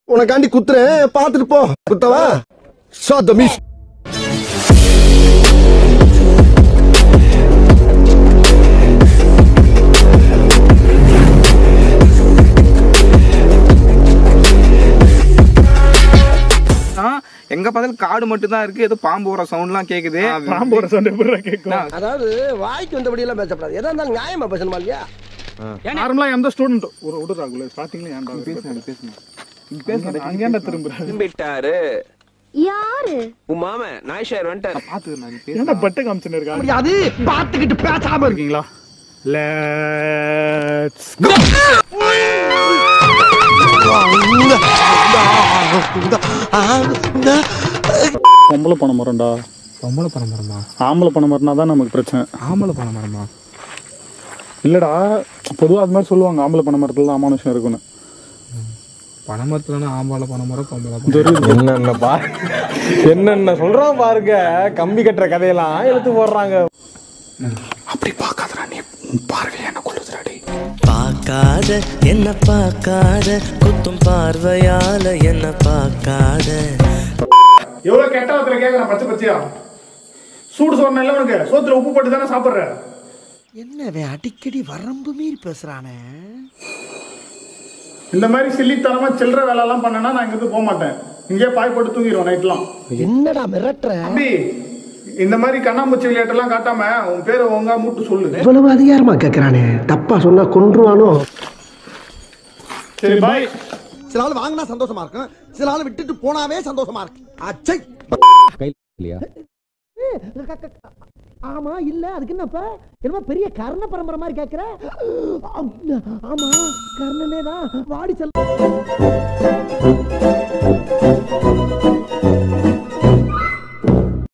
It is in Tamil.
உனக்காண்டி குத்துறேன் பாத்துட்டு போ குத்தவா ஷாட் த மிஸ் ஆ, எங்க பார்த்தாலும் காடு மட்டும் தான் இருக்கு ஏதோ பாம்பு வர சவுண்ட்லாம் கேக்குது பாம்பு ஒரு சண்டை எப்படி கேட்கும் அதாவது வாய்க்கு வந்தபடி எல்லாம் பேசப்படாது எதா இருந்தாலும் நியாயமா பேசணுமா இல்லையா நார்மலா எந்த ஸ்டூடெண்ட் ஒரு விடுறாங்களே ஸ்டார்டிங்ல ஏன்டா பேசுங்க பேசுங்க அங்கேண்டா திரும்புறாரு திரும்பிட்டாரு யாரு உன் மாமன் நாய்ஷார் வந்துட்டாரு பாத்து நான் என்ன பட்டு காமிச்சுன்னு இருக்காங்க அது பாத்துக்கிட்டு பேசாம இருக்கு இருக்கீங்களா லெட்ஸ் பொம்பளை பண மரம்டா பொம்பளை பணம் மரமா ஆம்பளை பண மரம்னா தான் நமக்கு பிரச்சனை ஆம்பளை பணம் மரமா இல்லடா பொதுவா அது மாதிரி சொல்லுவாங்க ஆம்பளை பண மரத்துல தான் அமானுஷம் இருக்குன்னு பணமரத்துல ஆம்பளை பணம் மரம் பொம்பளை தெரியுது என்னென்ன பா என்னென்ன சொல்றான் பாருங்க கம்பி கட்டுற கதையெல்லாம் எடுத்து போடுறாங்க அப்படி பார்க்காதடா நீ உன் பார்வை என்ன கொள்ளுதுடாடி பார்க்காத என்ன பார்க்காத குத்தும் பார்வையால என்ன பார்க்காத எவ்வளவு கெட்ட வார்த்தை கேக்குறேன் பச்சை பச்சையா சூடு சோறு இல்லை உனக்கு சோத்துல உப்பு போட்டு தானே சாப்பிடுற என்னவே அடிக்கடி வரம்பு மீறி பேசுறானே இந்த மாதிரி சில்லித்தனமா சில்லற வேலை எல்லாம் பண்ணனா நான் இங்கிருந்து போக மாட்டேன் இங்கேயே பாய் போட்டு தூங்கிடுவோம் நைட்லாம் என்னடா மிரட்டுற தம்பி இந்த மாதிரி கண்ணாமூச்சி விளையாட்டெல்லாம் காட்டாம உன் பேரை ஒழுங்கா மூட்டு சொல்லு இவ்வளவு அதிகாரமா கேக்குறானே தப்பா சொன்னா கொன்றுவானோ சரி பாய் சில ஆள் வாங்கினா சந்தோஷமா இருக்கும் சில ஆள் விட்டுட்டு போனாவே சந்தோஷமா இருக்கு அச்சை ஆமா இல்ல அதுக்கு என்னப்ப என்னமோ பெரிய கர்ண பரம்பரை மாதிரி கேக்குற ஆமா கர்ணனே தான் வாடி செல்ல